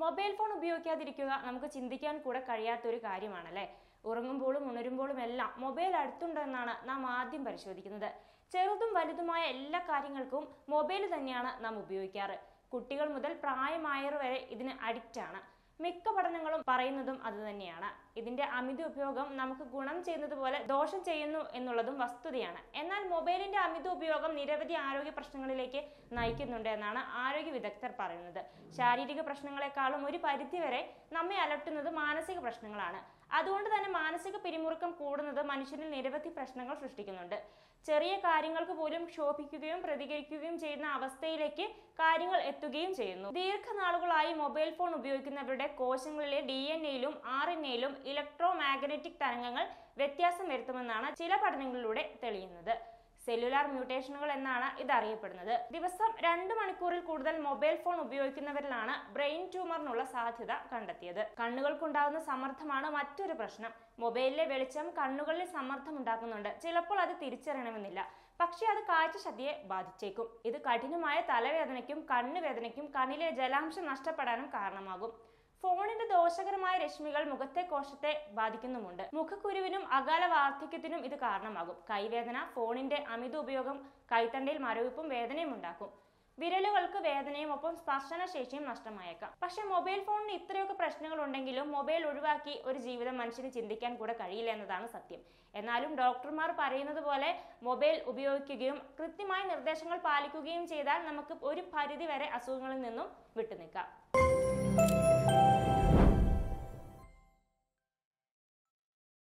mobile phone ഉപയോഗിക്കാതിരിക്കുക നമുക്ക് ചിന്തിക്കാൻ കൂടെ കഴിയാത്ത ഒരു കാര്യമാണല്ലേ ഉറങ്ങുമ്പോഴും ഉണരുമ്പോഴും എല്ലാം മൊബൈൽ അടുത്തുണ്ടെന്നാണ് നാം ആദ്യം പരിശോധിക്കുന്നത് ചെറുതും വലുതുമായ എല്ലാ കാര്യങ്ങൾക്കും മൊബൈൽ തന്നെയാണ് നാം ഉപയോഗിക്കാറ് കുട്ടികൾ മുതൽ പ്രായമായവർ വരെ ഇതിന് അഡിക്റ്റ് ആണ് മിക്ക പഠനങ്ങളും പറയുന്നതും അത് തന്നെയാണ് ഇതിന്റെ അമിത ഉപയോഗം നമുക്ക് ഗുണം ചെയ്യുന്നത് പോലെ ദോഷം ചെയ്യുന്നു എന്നുള്ളതും വസ്തുതയാണ് എന്നാൽ മൊബൈലിന്റെ അമിത ഉപയോഗം നിരവധി ആരോഗ്യ പ്രശ്നങ്ങളിലേക്ക് നയിക്കുന്നുണ്ട് എന്നാണ് ആരോഗ്യ വിദഗ്ധർ പറയുന്നത് ശാരീരിക പ്രശ്നങ്ങളെക്കാളും ഒരു പരിധിവരെ നമ്മെ അലട്ടുന്നത് മാനസിക പ്രശ്നങ്ങളാണ് അതുകൊണ്ട് തന്നെ മാനസിക പിരിമുറുക്കം കൂടുന്നത് മനുഷ്യനിൽ നിരവധി പ്രശ്നങ്ങൾ സൃഷ്ടിക്കുന്നുണ്ട് ചെറിയ കാര്യങ്ങൾക്ക് പോലും ക്ഷോഭിക്കുകയും പ്രതികരിക്കുകയും ചെയ്യുന്ന അവസ്ഥയിലേക്ക് കാര്യങ്ങൾ എത്തുകയും ചെയ്യുന്നു ദീർഘനാളുകളായി മൊബൈൽ ഫോൺ ഉപയോഗിക്കുന്നവരുടെ കോശങ്ങളിലെ ഡി എൻ എയിലും ആർ എൻ എയിലും ഇലക്ട്രോ മാഗ്നറ്റിക് തരംഗങ്ങൾ വ്യത്യാസം വരുത്തുമെന്നാണ് ചില പഠനങ്ങളിലൂടെ തെളിയുന്നത് സെല്ലുലാർ മ്യൂട്ടേഷനുകൾ എന്നാണ് ഇത് അറിയപ്പെടുന്നത് ദിവസം രണ്ട് മണിക്കൂറിൽ കൂടുതൽ മൊബൈൽ ഫോൺ ഉപയോഗിക്കുന്നവരിലാണ് ബ്രെയിൻ ട്യൂമറിനുള്ള സാധ്യത കണ്ടെത്തിയത് കണ്ണുകൾക്കുണ്ടാകുന്ന സമ്മർദ്ദമാണ് മറ്റൊരു പ്രശ്നം മൊബൈലിലെ വെളിച്ചം കണ്ണുകളിൽ സമ്മർദ്ദം ഉണ്ടാക്കുന്നുണ്ട് ചിലപ്പോൾ അത് തിരിച്ചറിയണമെന്നില്ല പക്ഷേ അത് കാഴ്ചശക്തിയെ ബാധിച്ചേക്കും ഇത് കഠിനമായ തലവേദനയ്ക്കും കണ്ണുവേദനയ്ക്കും കണ്ണിലെ ജലാംശം നഷ്ടപ്പെടാനും കാരണമാകും ഫോണിന്റെ ദോഷകരമായ രശ്മികൾ മുഖത്തെ കോശത്തെ ബാധിക്കുന്നുമുണ്ട് മുഖക്കുരുവിനും അകാല വാർദ്ധക്യത്തിനും ഇത് കാരണമാകും കൈവേദന ഫോണിന്റെ അമിത ഉപയോഗം കൈത്തണ്ടയിൽ മരവിപ്പും വേദനയും ഉണ്ടാക്കും വിരലുകൾക്ക് വേദനയും ഒപ്പം സ്പർശന ശേഷിയും നഷ്ടമായേക്കാം പക്ഷെ മൊബൈൽ ഫോണിന് ഇത്രയൊക്കെ പ്രശ്നങ്ങൾ ഉണ്ടെങ്കിലും മൊബൈൽ ഒഴിവാക്കി ഒരു ജീവിതം മനുഷ്യന് ചിന്തിക്കാൻ കൂടെ കഴിയില്ല എന്നതാണ് സത്യം എന്നാലും ഡോക്ടർമാർ പറയുന്നത് പോലെ മൊബൈൽ ഉപയോഗിക്കുകയും കൃത്യമായ നിർദ്ദേശങ്ങൾ പാലിക്കുകയും ചെയ്താൽ നമുക്ക് ഒരു പരിധി വരെ അസുഖങ്ങളിൽ നിന്നും വിട്ടുനിൽക്കാം